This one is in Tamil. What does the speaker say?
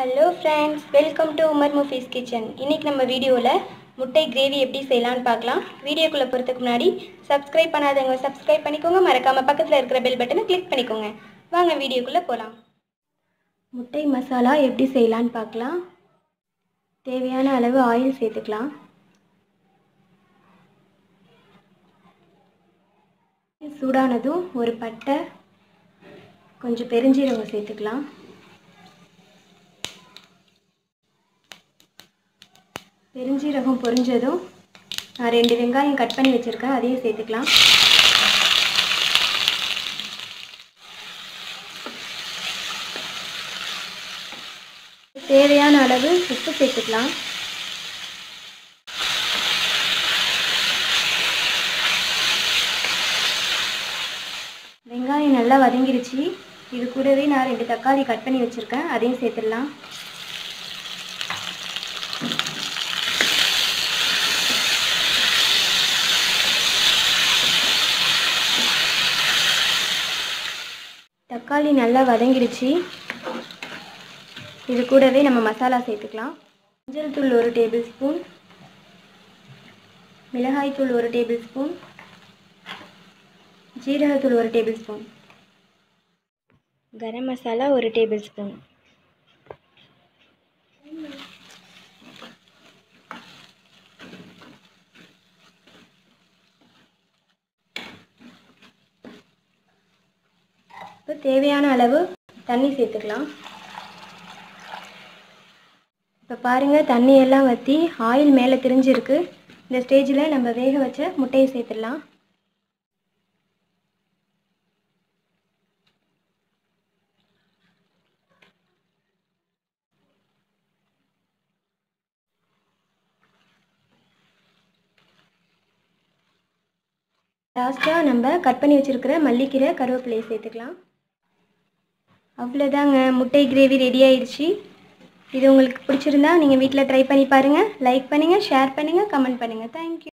hello friends welcome to Umar Mufees kitchen இன்றைக்கி நம்ம வீடியோவில் முட்டை கிரேவி எப்படி செய்யலான்னு பார்க்கலாம் வீடியோக்குள்ளே போகிறதுக்கு முன்னாடி சப்ஸ்கிரைப் பண்ணாதவங்க சப்ஸ்கிரைப் பண்ணிக்கோங்க மறக்காமல் பக்கத்தில் இருக்கிற பெல் பட்டனை கிளிக் பண்ணிக்கோங்க வாங்க வீடியோக்குள்ளே போகலாம் முட்டை மசாலா எப்படி செய்யலான்னு பார்க்கலாம் தேவையான அளவு ஆயில் சேர்த்துக்கலாம் சூடானதும் ஒரு பட்டை கொஞ்சம் பெருஞ்சீரகம் சேர்த்துக்கலாம் பெருஞ்சீரகம் பொரிஞ்சதும் நான் ரெண்டு வெங்காயம் கட் பண்ணி வச்சுருக்கேன் அதையும் சேர்த்துக்கலாம் தேவையான அளவு உப்பு சேர்த்துக்கலாம் வெங்காயம் நல்லா வதங்கிருச்சு இது கூடவே நான் ரெண்டு தக்காளி கட் பண்ணி வச்சுருக்கேன் அதையும் சேர்த்துடலாம் தக்காளி நல்லா வதங்கிடுச்சு இது கூடவே நம்ம மசாலா சேர்த்துக்கலாம் மஞ்சள் தூள் ஒரு டேபிள் ஸ்பூன் மிளகாய் தூள் ஒரு டேபிள் ஸ்பூன் ஜீரகத்தூள் ஒரு டேபிள் ஸ்பூன் கரம் மசாலா ஒரு டேபிள் ஸ்பூன் இப்போ தேவையான அளவு தண்ணி சேர்த்துக்கலாம் இப்போ பாருங்கள் தண்ணி எல்லாம் வற்றி ஆயில் மேலே திரிஞ்சிருக்கு இந்த ஸ்டேஜில் நம்ம வேக வச்ச முட்டையை சேர்த்துடலாம் லாஸ்ட்டாக நம்ம கட் பண்ணி வச்சுருக்கிற மல்லிக்கீரை கருவேப்பிலையை சேர்த்துக்கலாம் அவ்வளோதாங்க முட்டை கிரேவி ரெடி ஆயிடுச்சு இது உங்களுக்கு பிடிச்சிருந்தா நீங்கள் வீட்டில் ட்ரை பண்ணி பாருங்கள் லைக் பண்ணுங்கள் ஷேர் பண்ணுங்கள் கமெண்ட் பண்ணுங்கள் தேங்க்யூ